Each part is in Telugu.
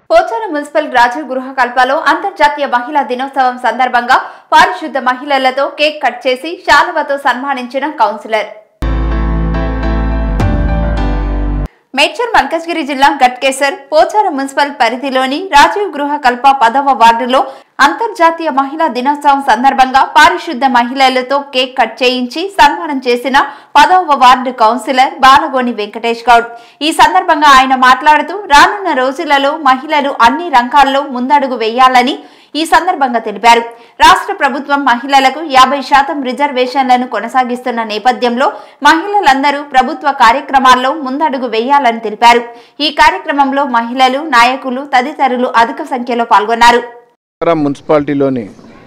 పోచారం మున్సిపల్ రాజీవ్ గృహ కల్పలో అంతర్జాతీయ మహిళా దినోత్సవం సందర్భంగా పారిశుద్ధ మహిళలతో కేక్ కట్ చేసి శాలువతో సన్మానించిన కౌన్సిలర్ మేడ్చర్ మల్కజ్గిరి జిల్లా గట్కేసర్ పోచారం మున్సిపల్ పరిధిలోని రాజీవ్ గృహ కల్ప పదవ వార్డులో అంతర్జాతీయ మహిళా దినోత్సవం సందర్భంగా పారిశుద్ధ మహిళలతో కేక్ కట్ చేయించి సన్మానం చేసిన పదవ వార్డు కౌన్సిలర్ బాలగోని వెంకటేష్ గౌడ్ ఈ సందర్భంగా ఆయన మాట్లాడుతూ రానున్న రోజులలో మహిళలు అన్ని రంగాల్లో ముందడుగు వేయాలని ఈ సందర్భంగా తెలిపారు రాష్ట్ర ప్రభుత్వం మహిళలకు యాభై శాతం రిజర్వేషన్లను కొనసాగిస్తున్న నేపథ్యంలో మహిళలందరూ ప్రభుత్వ కార్యక్రమాల్లో ముందడుగు వేయాలని తెలిపారు ఈ కార్యక్రమంలో మహిళలు నాయకులు తదితరులు అధిక సంఖ్యలో పాల్గొన్నారు పోచారం మున్సిపాలిటీలోని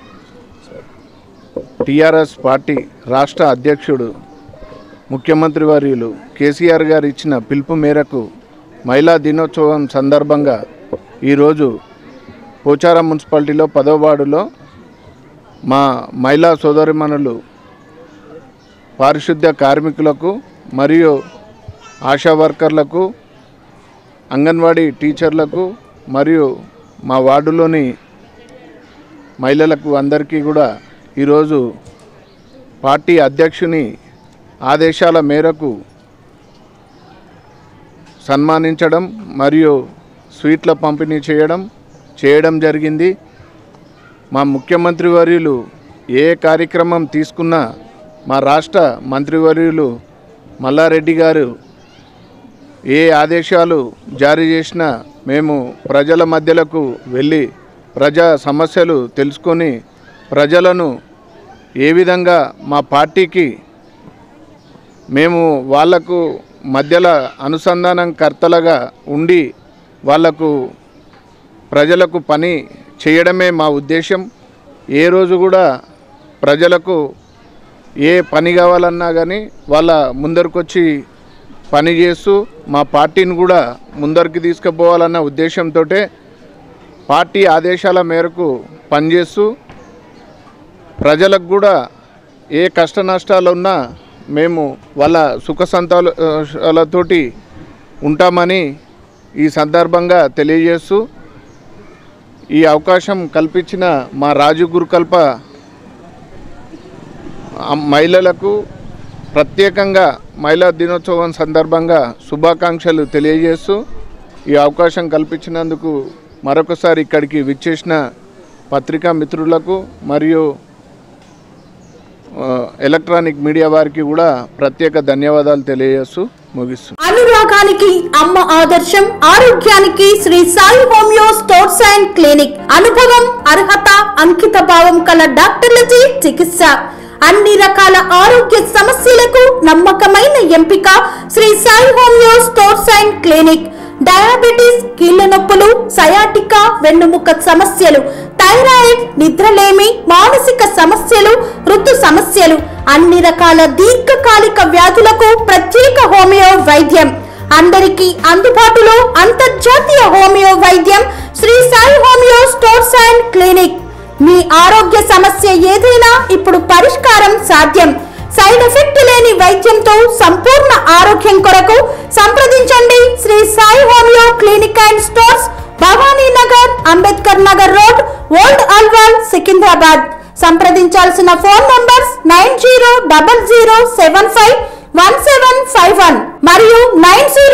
టీఆర్ఎస్ పార్టీ రాష్ట్ర అధ్యక్షుడు ముఖ్యమంత్రి వర్యులు కేసీఆర్ గారు ఇచ్చిన పిలుపు మేరకు మహిళా దినోత్సవం సందర్భంగా ఈరోజు పోచారం మున్సిపాలిటీలో పదవ వార్డులో మా మహిళా సోదరిమణులు పారిశుద్ధ్య కార్మికులకు మరియు ఆశా వర్కర్లకు అంగన్వాడీ టీచర్లకు మరియు మా వార్డులోని మహిళలకు అందరికీ కూడా ఈరోజు పార్టీ అధ్యక్షుని ఆదేశాల మేరకు సన్మానించడం మరియు స్వీట్ల పంపిణీ చేయడం చేయడం జరిగింది మా ముఖ్యమంత్రి వర్యులు ఏ కార్యక్రమం తీసుకున్నా మా రాష్ట్ర మంత్రివర్యులు మల్లారెడ్డి గారు ఏ ఆదేశాలు జారీ చేసినా మేము ప్రజల మధ్యలకు వెళ్ళి ప్రజా సమస్యలు తెలుసుకొని ప్రజలను ఏ విధంగా మా పార్టీకి మేము వాళ్లకు మధ్యలో అనుసంధానం కర్తలుగా ఉండి వాళ్లకు ప్రజలకు పని చేయడమే మా ఉద్దేశం ఏ రోజు కూడా ప్రజలకు ఏ పని కావాలన్నా కానీ వాళ్ళ ముందరికొచ్చి పని చేస్తూ మా పార్టీని కూడా ముందరికి తీసుకుపోవాలన్న ఉద్దేశంతో పార్టీ ఆదేశాల మేరకు పనిచేస్తూ ప్రజలకు కూడా ఏ కష్ట నష్టాలు ఉన్నా మేము వాళ్ళ సుఖ సంతాలతోటి ఉంటామని ఈ సందర్భంగా తెలియజేస్తూ ఈ అవకాశం కల్పించిన మా రాజు గురుకల్ప ఆ మహిళలకు ప్రత్యేకంగా మహిళా దినోత్సవం సందర్భంగా శుభాకాంక్షలు తెలియజేస్తూ ఈ అవకాశం కల్పించినందుకు మరొకసారి ఇక్కడికి విచ్చేసిన పత్రికా మిత్రులకు మరియు ఆ, ఎలక్ట్రానిక్ మీడియా వారికి కూడా ప్రత్యేక ధన్యవాదాలు తెలియజేస్తూ ముగిస్తున్నాను అనురాగానికి అమ్మ ఆదర్శం ఆరోగ్యానికి Shri Sai homeo stores and clinic అనుభవం అర్హత అంకిత భావం కల డాక్టర్లచే చికిత్స అన్ని రకాల ఆరోగ్య సమస్యలకు నమ్మకమైన ఎంపిక Shri Sai homeo stores and clinic diabetes కీళ్ల నొప్పులు సయాటికా వెన్నుముక సమస్యలు థైరాయిడ్ నిద్రలేమి మానసిక సమస్యలు ఋతు సమస్యలు అన్ని రకాల దీర్ఘకాలిక వ్యాధులకు ప్రత్యేక హోమియో వైద్యం అందరికీ అందుబాటులో అంతర్జాతీయ హోమియో వైద్యం Shri Sai homeo stores and clinic మీ ఆరోగ్య సమస్య ఏదైనా ఇప్పుడు పరిష్కారం సాధ్యం సైడ్ ఎఫెక్ట్ లేని వైద్యంతో సంపూర్ణ ఆరోగ్యం కొరకు సంప్రదించండి Shri Sai homeo clinic and stores Bhavani Nagar Ambedkar Nagar road old Alwal Secunderabad సంప్రదించాల్సిన phone numbers nine zero double zero seven five one seven five one మరియు నైన్ జీరో